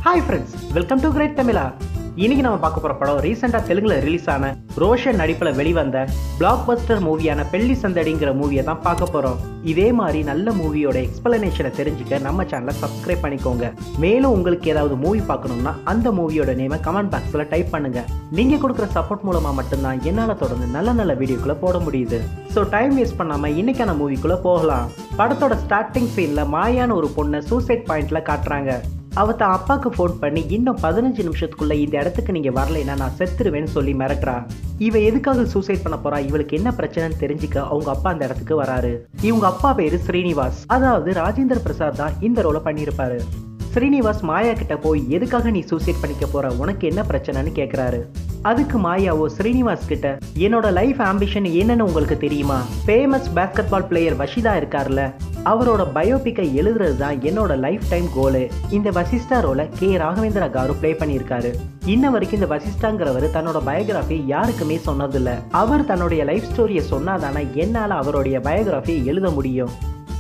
hi friends welcome to great Tamizha இன்னைக்கு நம்ம பார்க்க போற படம் ரீசெண்டா தெலுங்குல ரிலீஸ் ஆன ரோஷன் நடிப்புல வெளிவந்த பிளாக் பஸ்டர் மூவியான பெள்ளி சந்தடிங்கிற மூவியை தான் பார்க்க போறோம் இதே மாதிரி நல்ல மூவியோட எக்ஸ்பிளனேஷனை தெரிஞ்சுக்க நம்ம சேனலை சப்ஸ்கிரைப் பண்ணிக்கோங்க மேலும் உங்களுக்கு ஏதாவது மூவி பார்க்கணும்னா அந்த மூவியோட நேமை கமெண்ட் பாக்ஸ்ல டைப் பண்ணுங்க நீங்க கொடுக்குற சப்போர்ட் மூலமா மட்டும்தான் என்னால தொடர்ந்து நல்ல நல்ல வீடியோக்குள்ள போட முடியுது ஸோ டைம் வேஸ்ட் பண்ணாம இன்னைக்கான மூவிக்குள்ள போகலாம் படத்தோட ஸ்டார்டிங் சீன்ல மாயான ஒரு பொண்ணை சூசைட் பாயிண்ட்ல காட்டுறாங்க அவ தான் அப்பாவுக்கு ஃபோன் பண்ணி இன்னும் பதினஞ்சு நிமிஷத்துக்குள்ள இந்த இடத்துக்கு நீங்க வரலைன்னா நான் செத்துருவேன்னு சொல்லி மிரட்டுறா இவ எதுக்காக சூசைட் பண்ண போறா இவளுக்கு என்ன பிரச்சனைன்னு தெரிஞ்சுக்க அவங்க அப்பா அந்த இடத்துக்கு வராரு இவங்க அப்பா பேரு ஸ்ரீனிவாஸ் அதாவது ராஜேந்திர பிரசாத் தான் இந்த ரோலை பண்ணியிருப்பாரு ஸ்ரீனிவாஸ் மாயா கிட்ட போய் எதுக்காக நீ சூசைட் பண்ணிக்க போற உனக்கு என்ன பிரச்சனைன்னு கேக்குறாரு அதுக்கு மாயாவோ ஸ்ரீனிவாஸ் கிட்ட என்னோட லைஃப் ஆம்பிஷன் என்னன்னு உங்களுக்கு தெரியுமா ஃபேமஸ் பேஸ்கெட் பால் பிளேயர் வஷிதா இருக்கார்ல அவரோட பயோபிக்கை எழுதுறது தான் என்னோட லைஃப் டைம் கோலு இந்த வசிஷ்டா ரோல கே ராகவேந்திர காரு ப்ளே பண்ணியிருக்காரு இன்ன வரைக்கும் இந்த வசிஷ்டாங்கிறவர் தன்னோட பயோகிராஃபி யாருக்குமே சொன்னதில்ல அவர் தன்னுடைய லைஃப் ஸ்டோரியை சொன்னாதானே என்னால அவருடைய பயோகிராஃபியை எழுத முடியும்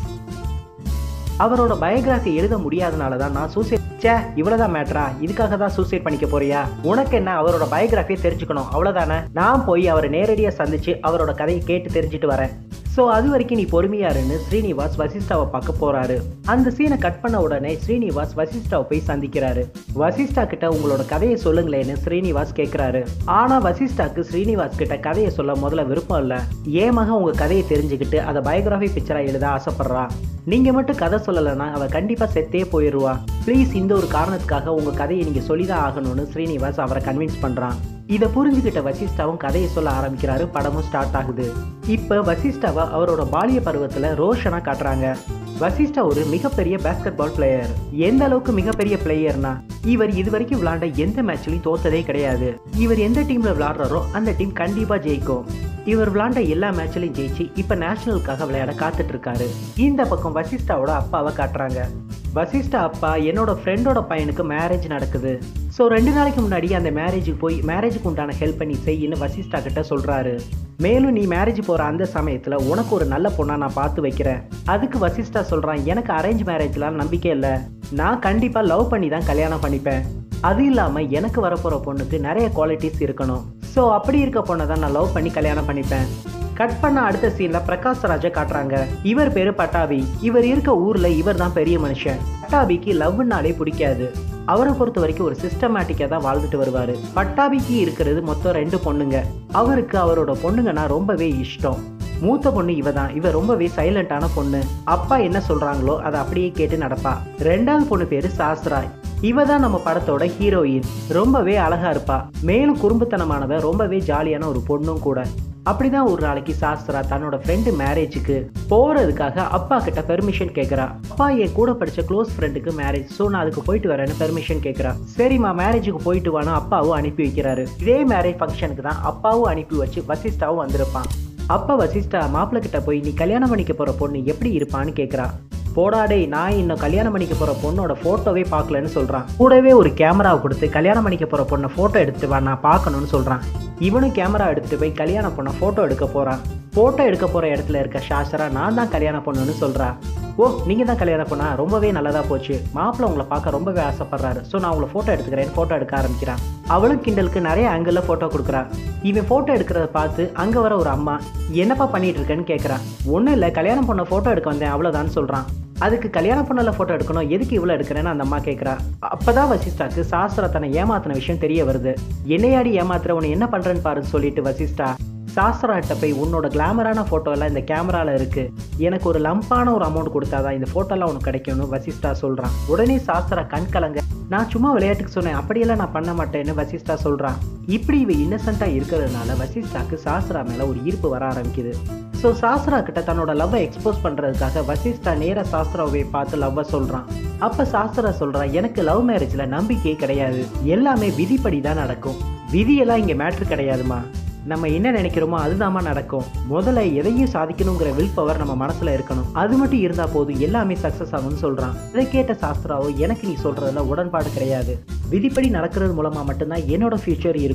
அவரோட பயோகிராஃபி எழுத முடியாதனால தான் நான் சூசைட் சே இவ்வளவுதான் மேட்ரா இதுக்காக தான் சூசைட் பண்ணிக்க போறியா உனக்கு என்ன அவரோட பயோகிராஃபியை தெரிஞ்சுக்கணும் அவ்வளவுதானே நான் போய் அவரை நேரடியாக சந்திச்சு அவரோட கதையை கேட்டு தெரிஞ்சுட்டு வரேன் ஸோ அது வரைக்கும் நீ பொறுமையா இருன்னு ஸ்ரீனிவாஸ் வசிஷ்டாவை பார்க்க போறாரு அந்த சீனை கட் பண்ண உடனே ஸ்ரீனிவாஸ் வசிஷ்டாவை போய் சந்திக்கிறாரு வசிஷ்டா கிட்ட உங்களோட கதையை சொல்லுங்களேன்னு ஸ்ரீனிவாஸ் கேட்கிறாரு ஆனா வசிஷ்டாக்கு ஸ்ரீனிவாஸ் கிட்ட கதையை சொல்ல முதல்ல விருப்பம் இல்ல ஏன் மகன் உங்க கதையை தெரிஞ்சுக்கிட்டு அதை பயோகிராஃபி பிக்சரா எழுத ஆசைப்படுறா நீங்க மட்டும் கதை சொல்லலைன்னா அவ கண்டிப்பா செத்தே போயிடுவா ப்ளீஸ் இந்த ஒரு காரணத்துக்காக உங்க கதையை நீங்க சொல்லிதான் ஆகணும்னு ஸ்ரீனிவாஸ் அவரை கன்வின்ஸ் பண்றான் இதை புரிஞ்சுக்கிட்ட வசிஷ்டாவும் கதையை சொல்ல ஆரம்பிக்கிறாரு படமும் ஸ்டார்ட் ஆகுது இப்ப வசிஷ்டாவை அவரோட பாலிய பருவத்துல ரோஷனா காட்டுறாங்க வசிஷ்டா ஒரு மிகப்பெரிய பேஸ்கெட் பால் பிளேயர் எந்த அளவுக்கு மிகப்பெரிய பிளேயர்னா இவர் இது வரைக்கும் விளையாண்ட எந்த மேட்ச்லயும் தோத்ததே கிடையாது இவர் எந்த டீம்ல விளையாடுறாரோ அந்த டீம் கண்டிப்பா ஜெயிக்கும் இவர் விளையாண்ட எல்லா மேட்ச்லயும் ஜெயிச்சு இப்ப நேஷனலுக்காக விளையாட காத்துட்டு இருக்காரு இந்த பக்கம் வசிஷ்டாவோட அப்பாவை காட்டுறாங்க வசிஷ்டா அப்பா என்னோட ஃப்ரெண்டோட பையனுக்கு மேரேஜ் நடக்குது ஸோ ரெண்டு நாளைக்கு முன்னாடி அந்த மேரேஜுக்கு போய் மேரேஜுக்கு உண்டான ஹெல்ப் பண்ணி செய்யின்னு வசிஷ்டா கிட்ட சொல்றாரு மேலும் நீ மேரேஜ் போற அந்த சமயத்துல உனக்கு ஒரு நல்ல பொண்ணா நான் பார்த்து வைக்கிறேன் அதுக்கு வசிஷ்டா சொல்றான் எனக்கு அரேஞ்ச் மேரேஜ்லாம் நம்பிக்கை இல்லை நான் கண்டிப்பா லவ் பண்ணி தான் கல்யாணம் பண்ணிப்பேன் அது இல்லாம எனக்கு வரப்போற பொண்ணுக்கு நிறைய குவாலிட்டிஸ் இருக்கணும் ஸோ அப்படி இருக்க பொண்ணை தான் நான் லவ் பண்ணி கல்யாணம் பண்ணிப்பேன் கட் பண்ண அடுத்த சீன்ல பிரகாஷ் ராஜை காட்டுறாங்க இவர் பேரு பட்டாபி இவர் இருக்க ஊர்ல இவர் தான் பெரிய மனுஷன் பட்டாபிக்கு லவ்னாலே பிடிக்காது அவரை பொறுத்த வரைக்கும் ஒரு சிஸ்டமேட்டிக்கா தான் வாழ்ந்துட்டு வருவாரு பட்டாபிக்கு இருக்கிறது மொத்தம் ரெண்டு பொண்ணுங்க அவருக்கு அவரோட பொண்ணுங்கன்னா ரொம்பவே இஷ்டம் மூத்த பொண்ணு இவ தான் இவ ரொம்பவே சைலண்டான பொண்ணு அப்பா என்ன சொல்றாங்களோ அதை அப்படியே கேட்டு நடப்பா ரெண்டாவது பொண்ணு பேரு சாஸ்திரா இவ தான் நம்ம படத்தோட ஹீரோயின் ரொம்பவே அழகா இருப்பா மேலும் குறும்புத்தனமானவ ரொம்பவே ஜாலியான ஒரு பொண்ணும் கூட அப்படிதான் ஒரு நாளைக்கு சாஸ்திரா தன்னோட ஃப்ரெண்டு மேரேஜுக்கு போறதுக்காக அப்பா கிட்ட பெர்மிஷன் கேட்கறா அப்பா என் கூட படிச்ச க்ளோஸ் ஃப்ரெண்டுக்கு மேரேஜ் ஸோ நான் அதுக்கு போயிட்டு வரேன்னு பெர்மிஷன் கேட்கறா சரிம்மா மேரேஜுக்கு போயிட்டு வான்னு அப்பாவும் அனுப்பி வைக்கிறாரு இதே மேரேஜ் ஃபங்க்ஷனுக்கு தான் அப்பாவும் அனுப்பி வச்சு வசிஷ்டாவும் வந்திருப்பான் அப்பா வசிஷ்டா மாப்பிள்ள கிட்ட போய் நீ கல்யாணம் பண்ணிக்க போற பொண்ணு எப்படி இருப்பான்னு கேட்கறா போடாடே நான் இன்னும் கல்யாணம் பண்ணிக்க போற பொண்ணோட போட்டோவே பார்க்கலன்னு சொல்றான் கூடவே ஒரு கேமராவை கொடுத்து கல்யாணம் பண்ணிக்க போற பொண்ணை போட்டோ எடுத்துட்டு வா நான் பார்க்கணும்னு சொல்றான் இவனும் கேமரா எடுத்துட்டு போய் கல்யாணம் பொண்ணை போட்டோ எடுக்க போறான் போட்டோ எடுக்க போற இடத்துல இருக்க சாஸ்திரா நான் தான் கல்யாணம் பொண்ணுன்னு சொல்றா ஓ நீங்க தான் கல்யாணம் பண்ணா ரொம்பவே நல்லதா போச்சு மாப்பிள்ள உங்களை பார்க்க ரொம்பவே ஆசைப்படுறாரு ஸோ நான் உங்களை போட்டோ எடுத்துக்கிறேன் போட்டோ எடுக்க ஆரம்பிக்கிறான் அவளும் கிண்டலுக்கு நிறைய ஆங்கிள் போட்டோ கொடுக்குறா இவன் போட்டோ எடுக்கிறத பார்த்து அங்க வர ஒரு அம்மா என்னப்பா பண்ணிட்டு இருக்கேன்னு கேட்கறான் ஒன்றும் இல்லை கல்யாணம் பொண்ணை போட்டோ எடுக்க வந்தேன் அவ்வளோதான்னு சொல்றான் அதுக்கு கல்யாணம் பொண்ணில் ஃபோட்டோ எடுக்கணும் எதுக்கு இவ்வளோ எடுக்கிறேன்னு அந்த அம்மா கேட்குறா அப்பதான் வசிஷ்டாக்கு சாஸ்திரா தன்னை ஏமாத்தின விஷயம் தெரிய வருது என்னையாடி ஏமாத்துற உன்னை என்ன பண்றேன்னு பாருன்னு சொல்லிட்டு வசிஷ்டா சாஸ்திராட்ட போய் உன்னோட கிளாமரான ஃபோட்டோ எல்லாம் இந்த கேமரால இருக்கு எனக்கு ஒரு லம்பான ஒரு அமௌண்ட் கொடுத்தாதான் இந்த ஃபோட்டோலாம் உனக்கு கிடைக்கும்னு வசிஷ்டா சொல்றான் உடனே சாஸ்திரா கண் கலங்க நான் சும்மா விளையாட்டுக்கு சொன்னேன் அப்படியெல்லாம் நான் பண்ண மாட்டேன்னு வசிஷ்டா சொல்றான் இப்படி இவ இன்னசென்ட்டா இருக்கிறதுனால வசிஷ்டாக்கு சாஸ்திரா மேல ஒரு ஈர்ப்பு வர ஆரம்பிக்குது ஸோ சாஸ்திரா கிட்ட தன்னோட லவ்வை எக்ஸ்போஸ் பண்றதுக்காக வசிஷ்டா நேரா சாஸ்திராவை பார்த்து லவ்வை சொல்றான் அப்ப சாஸ்திரா சொல்றான் எனக்கு லவ் மேரேஜ்ல நம்பிக்கையே கிடையாது எல்லாமே விதிப்படி தான் நடக்கும் விதியெல்லாம் இங்க மேட்ரு கிடையாதுமா நம்ம என்ன நினைக்கிறோமோ அதுதாம்மா நடக்கும் முதல்ல எதையும் சாதிக்கணுங்கிற வில் பவர் நம்ம மனசுல இருக்கணும் அது மட்டும் இருந்தா போதும் எல்லாமே சக்சஸ் ஆகும்னு சொல்றான் இதை கேட்ட சாஸ்திராவோ எனக்கு நீ சொல்றதுல உடன்பாடு கிடையாது விதிப்படி நடக்கிறது மூலமா மட்டும்தான் என்னோட ஃபியூச்சர் இருக்கும்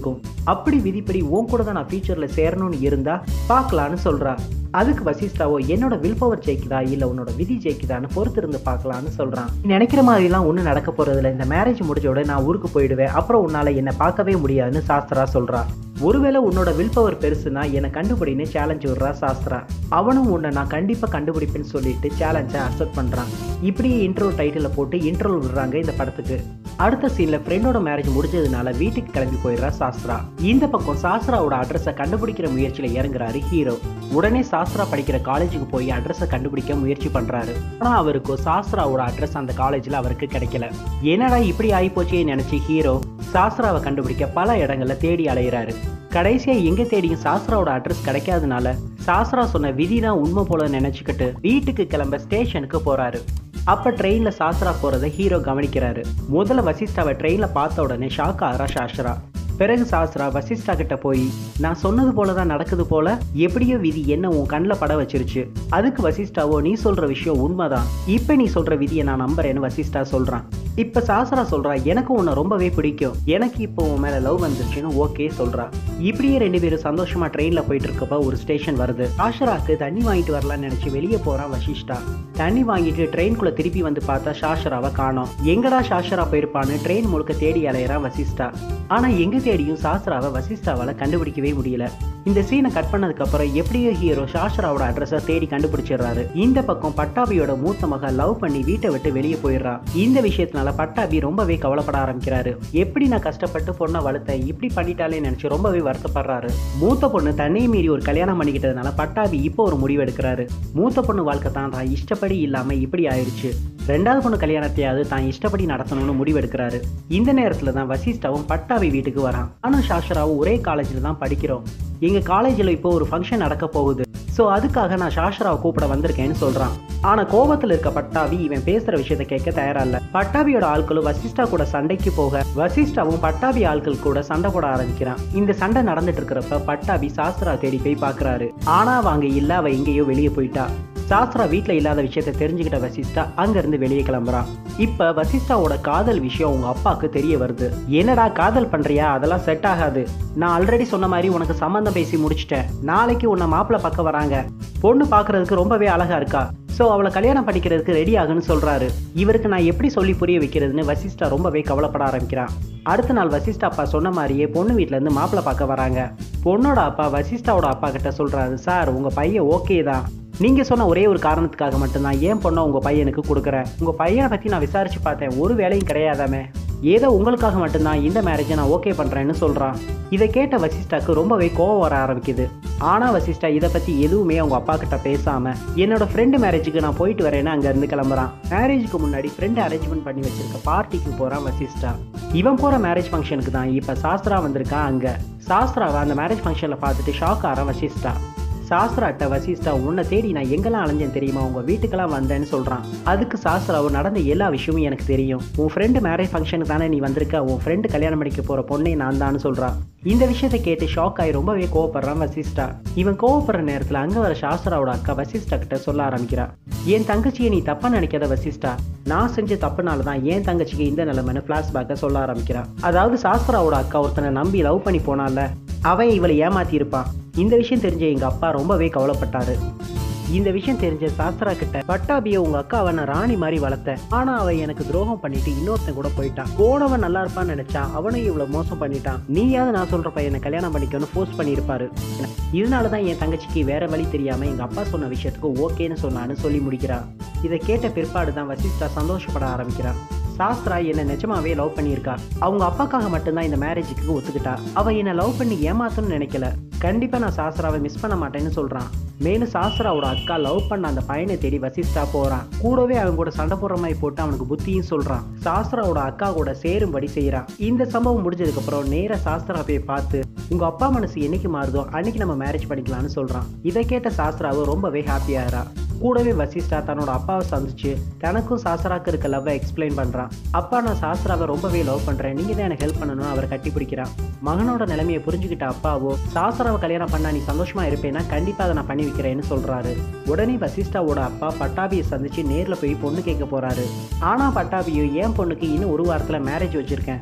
அப்படி விதிப்படி உன் கூட தான் நான் ஃபியூச்சர்ல சேரணும்னு இருந்தா பார்க்கலான்னு சொல்றா அதுக்கு வசிஷ்டாவோ என்னோட வில் பவர் ஜெயிக்குதா இல்ல உன்னோட விதி ஜெயிக்குதான்னு பொறுத்து இருந்து பார்க்கலான்னு சொல்றான் நீ நினைக்கிற மாதிரிலாம் ஒன்றும் நடக்க போறதில்ல இந்த மேரேஜ் முடிஞ்சோட நான் ஊருக்கு போயிடுவேன் அப்புறம் உன்னால என்னை பார்க்கவே முடியாதுன்னு சாஸ்திரா சொல்றா ஒருவேளை உன்னோட வில் பவர் பெருசுனா என்னை கண்டுபிடின்னு சேலஞ்ச் விடுறா சாஸ்திரா அவனும் உன்னை நான் கண்டிப்பா கண்டுபிடிப்பேன்னு சொல்லிட்டு சேலஞ்சை அக்செப்ட் பண்றான் இப்படியே இன்ட்ரோ டைட்டில் போட்டு இன்ட்ரோல் விடுறாங்க இந்த படத்துக்கு அடுத்த சீன்ல ஃப்ரெண்டோட மேரேஜ் முடிஞ்சதுனால வீட்டுக்கு கிளம்பி போயிடுறா சாஸ்திரா இந்த பக்கம் சாஸ்திராவோட அட்ரஸை கண்டுபிடிக்கிற முயற்சியில இறங்குறாரு ஹீரோ உடனே சாஸ்திரா படிக்கிற காலேஜுக்கு போய் அட்ரஸை கண்டுபிடிக்க முயற்சி பண்றாரு ஆனா அவருக்கு சாஸ்திராவோட அட்ரஸ் அந்த காலேஜ்ல அவருக்கு கிடைக்கல என்னடா இப்படி ஆயிப்போச்சே நினைச்சு ஹீரோ சாஸ்திராவை கண்டுபிடிக்க பல இடங்கள்ல தேடி அலையிறாரு கடைசியா எங்க தேடியும் சாஸ்திராவோட அட்ரஸ் கிடைக்காதனால சாஸ்திரா சொன்ன விதி தான் உண்மை போல நினைச்சுக்கிட்டு வீட்டுக்கு கிளம்ப ஸ்டேஷனுக்கு போறாரு அப்ப ட்ரெயின்ல சாஸ்திரா போறதை ஹீரோ கவனிக்கிறாரு முதல்ல வசிஷ்டாவை ட்ரெயின்ல பார்த்த உடனே ஷாக் ஆகிறா சாஸ்திரா பிறகு சாஸ்திரா வசிஷ்டா கிட்ட போய் நான் சொன்னது போல தான் நடக்குது போல எப்படியோ விதி என்ன உன் கண்ணில் பட வச்சிருச்சு அதுக்கு வசிஷ்டாவோ நீ சொல்ற விஷயம் உண்மைதான் இப்ப நீ சொல்ற விதியை நான் நம்புறேன்னு வசிஷ்டா சொல்றான் இப்ப சாஸ்திரா சொல்றா எனக்கு உன்னை ரொம்பவே பிடிக்கும் எனக்கு இப்போ உன் மேல லவ் வந்துருச்சுன்னு ஓகே சொல்றா இப்படியே ரெண்டு பேரும் சந்தோஷமா ட்ரெயின்ல போயிட்டு இருக்கப்ப ஒரு ஸ்டேஷன் வருது சாஷராக்கு தண்ணி வாங்கிட்டு வரலாம்னு நினைச்சு வெளியே போறான் வசிஷ்டா தண்ணி வாங்கிட்டு ட்ரெயின்குள்ள திருப்பி வந்து பார்த்தா சாஷராவை காணோம் எங்கடா சாஷரா போயிருப்பான்னு ட்ரெயின் முழுக்க தேடி அலையறான் வசிஷ்டா ஆனா எங்க தேடியும் சாஸ்திராவை வசிஷ்டாவால கண்டுபிடிக்கவே முடியல இந்த சீனை கட் பண்ணதுக்கு அப்புறம் எப்படியோ ஹீரோ சாஸ்திராவோட அட்ரஸை தேடி கண்டுபிடிச்சிடுறாரு இந்த பக்கம் பட்டாபியோட மூத்த மக லவ் பண்ணி வீட்டை விட்டு வெளியே போயிடுறா இந்த விஷயத்தினால பட்டாபி ரொம்பவே கவலைப்பட ஆரம்பிக்கிறாரு எப்படி நான் கஷ்டப்பட்டு பொண்ணை வளர்த்தேன் இப்படி பண்ணிட்டாலே நினைச்சு ரொம்பவே வருத்தப்படுறாரு மூத்த பொண்ணு தன்னையும் மீறி ஒரு கல்யாணம் பண்ணிக்கிட்டதுனால பட்டாபி இப்போ ஒரு முடிவு எடுக்கிறாரு மூத்த பொண்ணு வாழ்க்கை தான் தான் இஷ்டப்படி இல்லாம இப்படி ஆயிடுச்சு ரெண்டாவது பொண்ணு கல்யாணத்தையாவது தான் இஷ்டப்படி நடத்தணும்னு முடிவெடுக்கிறாரு இந்த நேரத்துல தான் வசிஷ்டாவும் பட்டாபி வீட்டுக்கு வரான் நானும் சாஷராவும் ஒரே காலேஜில் தான் படிக்கிறோம் எங்க காலேஜில் இப்போ ஒரு ஃபங்க்ஷன் நடக்க போகுது ஸோ அதுக்காக நான் சாஷராவை கூப்பிட வந்திருக்கேன்னு சொல்றான் ஆனா கோபத்தில் இருக்க பட்டாபி இவன் பேசுற விஷயத்தை கேட்க தயாரா இல்ல பட்டாபியோட ஆட்களும் வசிஷ்டா கூட சண்டைக்கு போக வசிஷ்டாவும் பட்டாபி ஆட்கள் கூட சண்டை போட ஆரம்பிக்கிறான் இந்த சண்டை நடந்துட்டு இருக்கிறப்ப பட்டாபி சாஸ்திரா தேடி போய் பாக்குறாரு ஆனா வாங்க இல்ல அவ எங்கேயோ வெளியே போயிட்டா சாஸ்திரா வீட்ல இல்லாத விஷயத்த தெரிஞ்சுக்கிட்ட வசிஷ்டா அங்க இருந்து வெளியே கிளம்புறான் இப்ப வசிஷ்டாவோட காதல் விஷயம் உங்க அப்பாவுக்கு தெரிய வருது என்னடா காதல் பண்றியா அதெல்லாம் செட் ஆகாது நான் ஆல்ரெடி சொன்ன மாதிரி உனக்கு சம்மந்தம் பேசி முடிச்சிட்டேன் நாளைக்கு உன்னை மாப்பிள்ளை பக்கம் வராங்க பொண்ணு பார்க்கறதுக்கு ரொம்பவே அழகா இருக்கா ஸோ அவளை கல்யாணம் பண்ணிக்கிறதுக்கு ரெடி ஆகுன்னு சொல்றாரு இவருக்கு நான் எப்படி சொல்லி புரிய வைக்கிறதுன்னு வசிஷ்டா ரொம்பவே கவலைப்பட ஆரம்பிக்கிறான் அடுத்த நாள் வசிஷ்டா அப்பா சொன்ன மாதிரியே பொண்ணு வீட்ல இருந்து மாப்பிள்ளை பார்க்க வராங்க பொண்ணோட அப்பா வசிஷ்டாவோட அப்பா கிட்ட சொல்றாரு சார் உங்க பையன் ஓகே தான் நீங்க சொன்ன ஒரே ஒரு காரணத்துக்காக மட்டும்தான் ஏன் பொண்ணை உங்க பையனுக்கு கொடுக்குறேன் உங்க பையனை பத்தி நான் விசாரிச்சு பார்த்தேன் ஒரு வேலையும் கிடையாதாமே ஏதோ உங்களுக்காக மட்டும்தான் இந்த மேரேஜை நான் ஓகே பண்றேன்னு சொல்றான் இதை கேட்ட வசிஷ்டாக்கு ரொம்பவே கோவம் வர ஆரம்பிக்குது ஆனா வசிஷ்டா இதை பத்தி எதுவுமே அவங்க அப்பா கிட்ட பேசாம என்னோட ஃப்ரெண்டு மேரேஜுக்கு நான் போயிட்டு வரேன்னு அங்க இருந்து கிளம்புறான் மேரேஜுக்கு முன்னாடி ஃப்ரெண்டு அரேஞ்ச்மெண்ட் பண்ணி வச்சிருக்க பார்ட்டிக்கு போறான் வசிஷ்டா இவன் போற மேரேஜ் ஃபங்க்ஷனுக்கு தான் இப்ப சாஸ்திரா வந்திருக்கான் அங்க சாஸ்திராவை அந்த மேரேஜ் ஃபங்க்ஷன்ல பார்த்துட்டு ஷாக் ஆற வசிஷ்டா சாஸ்திராட்ட வசிஷ்டா உன்னை தேடி நான் எங்கெல்லாம் அலைஞ்சேன் தெரியுமா உங்க வீட்டுக்கெல்லாம் வந்தேன்னு சொல்றான் அதுக்கு சாஸ்திராவு நடந்த எல்லா விஷயமும் எனக்கு தெரியும் உன் ஃப்ரெண்டு மேரேஜ் ஃபங்க்ஷனுக்கு தானே நீ வந்திருக்க உன் ஃப்ரெண்டு கல்யாணம் பண்ணிக்க போற பொண்ணே நான் தான் சொல்றான் இந்த விஷயத்தை கேட்டு ஷாக் ஆகி ரொம்பவே கோவப்படுறான் வசிஷ்டா இவன் கோவப்படுற நேரத்துல அங்க வர சாஸ்திராவோட அக்கா வசிஷ்டா கிட்ட சொல்ல ஆரம்பிக்கிறா என் தங்கச்சியை நீ தப்பா நினைக்காத வசிஷ்டா நான் செஞ்ச தப்புனால தான் என் தங்கச்சிக்கு இந்த நிலைமைன்னு பிளாஷ்பேக்கை சொல்ல ஆரம்பிக்கிறான் அதாவது சாஸ்திராவோட அக்கா ஒருத்தனை நம்பி லவ் பண்ணி போனால அவன் இவளை ஏமாத்தி இருப்பான் இந்த விஷயம் தெரிஞ்ச எங்க அப்பா ரொம்பவே கவலைப்பட்டாரு இந்த விஷயம் தெரிஞ்ச சாஸ்திரா கிட்ட பட்டாபிய உங்க அக்காவை நான் ராணி மாதிரி வளர்த்தேன் ஆனா அவன் எனக்கு துரோகம் பண்ணிட்டு இன்னொருத்தன் கூட போயிட்டான் போனவன் நல்லா இருப்பான்னு நினைச்சா அவனையும் இவ்வளவு மோசம் பண்ணிட்டான் நீயாவது நான் சொல்ற பையனை கல்யாணம் பண்ணிக்கணும்னு ஃபோர்ஸ் பண்ணியிருப்பாரு இதனாலதான் என் தங்கச்சிக்கு வேற வழி தெரியாம எங்க அப்பா சொன்ன விஷயத்துக்கு ஓகேன்னு சொன்னான்னு சொல்லி முடிக்கிறா இதை கேட்ட பிற்பாடு தான் வசிஷ்டா சந்தோஷப்பட ஆரம்பிக்கிறா சாஸ்திரா என்ன நிஜமாவே லவ் பண்ணியிருக்கா அவங்க அப்பாக்காக மட்டும்தான் இந்த மேரேஜுக்கு ஒத்துக்கிட்டா அவ என்ன லவ் பண்ணி ஏமாத்தணும்னு நினைக்கல கண்டிப்பா நான் சாஸ்திராவை மிஸ் பண்ண மாட்டேன்னு சொல்றான் மேலும் சாஸ்திராவோட அக்கா லவ் பண்ண அந்த பையனை தேடி வசிஷ்டா போறான் கூடவே அவன் கூட சண்டை போடுற மாதிரி போட்டு அவனுக்கு புத்தியும் சொல்றான் சாஸ்திராவோட அக்கா கூட சேரும்படி செய்யறான் இந்த சம்பவம் முடிஞ்சதுக்கு அப்புறம் நேரா சாஸ்திரா போய் பார்த்து உங்க அப்பா மனசு என்னைக்கு மாறுதோ அன்னைக்கு நம்ம மேரேஜ் பண்ணிக்கலாம்னு சொல்றான் இதை கேட்ட சாஸ்திராவும் ரொம்பவே ஹாப்பியாகிறா கூடவே வசிஷ்டா தன்னோட அப்பாவை சந்திச்சு தனக்கும் சாஸ்திராக்கு இருக்க லவ்வை எக்ஸ்பிளைன் பண்றான் அப்பா நான் சாஸ்திராவை ரொம்பவே லவ் பண்றேன் நீங்க தான் எனக்கு ஹெல்ப் பண்ணணும் அவர் கட்டி பிடிக்கிறான் மகனோட நிலைமையை புரிஞ்சுக்கிட்ட அப்பாவோ சாஸ்திராவை கல்யாணம் பண்ணா நீ சந்தோஷமா இருப்பேன்னா கண்டிப்பா அதை நான் பண்ணி வைக்கிறேன்னு சொல்றாரு உடனே வசிஷ்டாவோட அப்பா பட்டாபியை சந்திச்சு நேர்ல போய் பொண்ணு கேட்க போறாரு ஆனா பட்டாபியும் என் பொண்ணுக்கு இன்னும் ஒரு வாரத்துல மேரேஜ் வச்சிருக்கேன்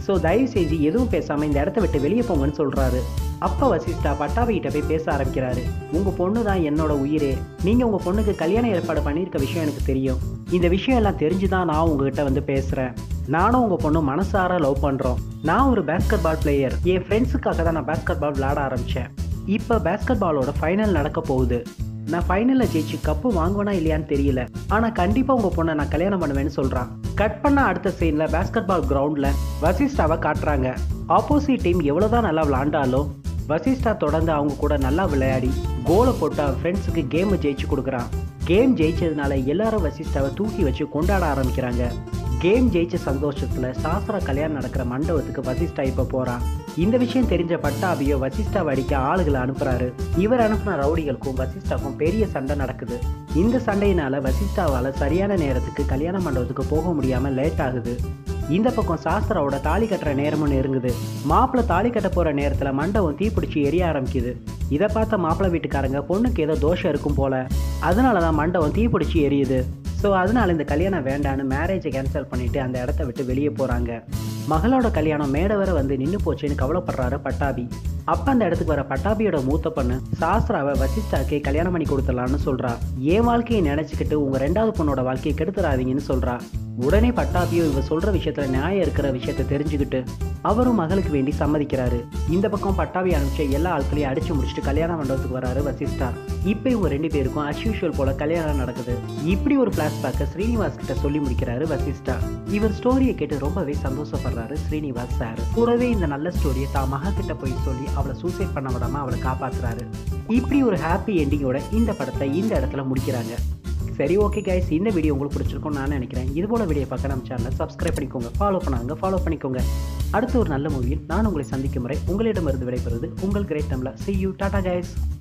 ஸோ தயவு செஞ்சு எதுவும் பேசாம இந்த இடத்த விட்டு வெளியே போங்கன்னு சொல்றாரு அப்ப வசிஷ்டா பட்டாபி கிட்ட போய் பேச ஆரம்பிக்கிறாரு உங்க பொண்ணு தான் என்னோட உயிரே நீங்க உங்க பொண்ணுக்கு கல்யாண ஏற்பாடு பண்ணியிருக்க விஷயம் எனக்கு தெரியும் இந்த விஷயம் எல்லாம் தெரிஞ்சுதான் நான் உங்ககிட்ட வந்து பேசுறேன் நானும் உங்க பொண்ணு மனசார லவ் பண்றோம் நான் ஒரு பேஸ்கெட் பால் பிளேயர் என் ஃப்ரெண்ட்ஸுக்காக தான் நான் பேஸ்கெட் பால் விளையாட ஆரம்பிச்சேன் இப்போ பேஸ்கெட் பாலோட ஃபைனல் நடக்க போகுது நான் ஃபைனலில் ஜெயிச்சு கப்பு வாங்குவேனா இல்லையான்னு தெரியல ஆனால் கண்டிப்பாக உங்கள் பொண்ணை நான் கல்யாணம் பண்ணுவேன்னு சொல்கிறான் கட் பண்ண அடுத்த சீனில் பேஸ்கெட் பால் கிரவுண்டில் வசிஷ்டாவை காட்டுறாங்க ஆப்போசிட் டீம் எவ்வளோதான் நல்லா விளாண்டாலும் வசிஷ்டா தொடர்ந்து அவங்க கூட நல்லா விளையாடி கோலை போட்டு அவன் ஃப்ரெண்ட்ஸுக்கு கேமை ஜெயிச்சு கொடுக்குறான் கேம் ஜெயிச்சதுனால எல்லாரும் வசிஷ்டாவை தூக்கி வச்சு கொண்டாட ஆரம்பிக்கிறாங்க கேம் ஜெயிச்ச சந்தோஷத்துல சாஸ்திர கல்யாணம் நடக்கிற மண்டபத்துக்கு வசிஷ்டா இப்ப போறான் இந்த விஷயம் தெரிஞ்ச பட்டாபியோ வசிஷ்டாவை அடிக்க ஆளுகளை அனுப்புறாரு இவர் அனுப்புன ரவுடிகளுக்கும் வசிஷ்டாவுக்கும் பெரிய சண்டை நடக்குது இந்த சண்டையினால வசிஷ்டாவால சரியான நேரத்துக்கு கல்யாண மண்டபத்துக்கு போக முடியாம லேட் ஆகுது இந்த பக்கம் சாஸ்திராவோட தாலி கட்டுற நேரமும் நெருங்குது மாப்பிள்ளை தாலி கட்ட போற நேரத்துல மண்டபம் தீப்பிடிச்சு எரிய ஆரம்பிக்குது இதை பார்த்த மாப்பிள்ளை வீட்டுக்காரங்க பொண்ணுக்கு ஏதோ தோஷம் இருக்கும் போல அதனாலதான் மண்டபம் தீப்பிடிச்சு எரியுது ஸோ அதனால இந்த கல்யாணம் வேண்டான்னு மேரேஜை கேன்சல் பண்ணிட்டு அந்த இடத்த விட்டு வெளியே போறாங்க மகளோட கல்யாணம் மேடை வரை வந்து நின்று போச்சுன்னு கவலைப்படுறாரு பட்டாபி அப்ப அந்த இடத்துக்கு வர பட்டாபியோட மூத்த பொண்ணு சாஸ்திராவை வசிஷ்டாக்கே கல்யாணம் பண்ணி கொடுத்துடலான்னு சொல்றா என் வாழ்க்கையை நினைச்சுக்கிட்டு உங்க ரெண்டாவது பொண்ணோட வாழ்க்கையை கெடுத்துறாதீங்கன்னு சொல்றா உடனே பட்டாபியோ இவ சொல்ற விஷயத்துல நியாயம் இருக்கிற விஷயத்த தெரிஞ்சுக்கிட்டு அவரும் மகளுக்கு வேண்டி சம்மதிக்கிறாரு இந்த பக்கம் பட்டாபி அனுப்பிச்ச எல்லா ஆட்களையும் அடிச்சு முடிச்சுட்டு கல்யாண மண்டபத்துக்கு வராரு வசிஷ்டா இப்போ இவங்க ரெண்டு பேருக்கும் அஸ்யூஷுவல் போல கல்யாணம் நடக்குது இப்படி ஒரு பிளாஷ்பேக்கை ஸ்ரீனிவாஸ் கிட்ட சொல்லி முடிக்கிறாரு வசிஷ்டா இவர் ஸ்டோரியை கேட்டு ரொம்பவே சந்தோஷப்படுறாரு ஸ்ரீனிவாஸ் சார் கூடவே இந்த நல்ல ஸ்டோரியை தான் மக கிட்ட போய் சொல்லி அவளை சூசைட் பண்ண விடாம அவளை காப்பாத்துறாரு இப்படி ஒரு ஹாப்பி எண்டிங்கோட இந்த படத்தை இந்த இடத்துல முடிக்கிறாங்க சரி ஓகே கைஸ் இந்த வீடியோ உங்களுக்கு பிடிச்சிருக்கும் நான் நினைக்கிறேன் இது போல வீடியோ பார்க்க நம்ம சேனலை சப்ஸ்கிரைப் பண்ணிக்கோங்க ஃபாலோ பண்ணாங்க ஃபாலோ பண்ணிக்கோங்க அடுத்த ஒரு நல்ல மூவியில் நான் உங்களை சந்திக்கும் முறை உங்களிடமிருந்து விடைபெறுவது உங்கள் கிரேட் தமிழா சி யூ டாடா கைஸ்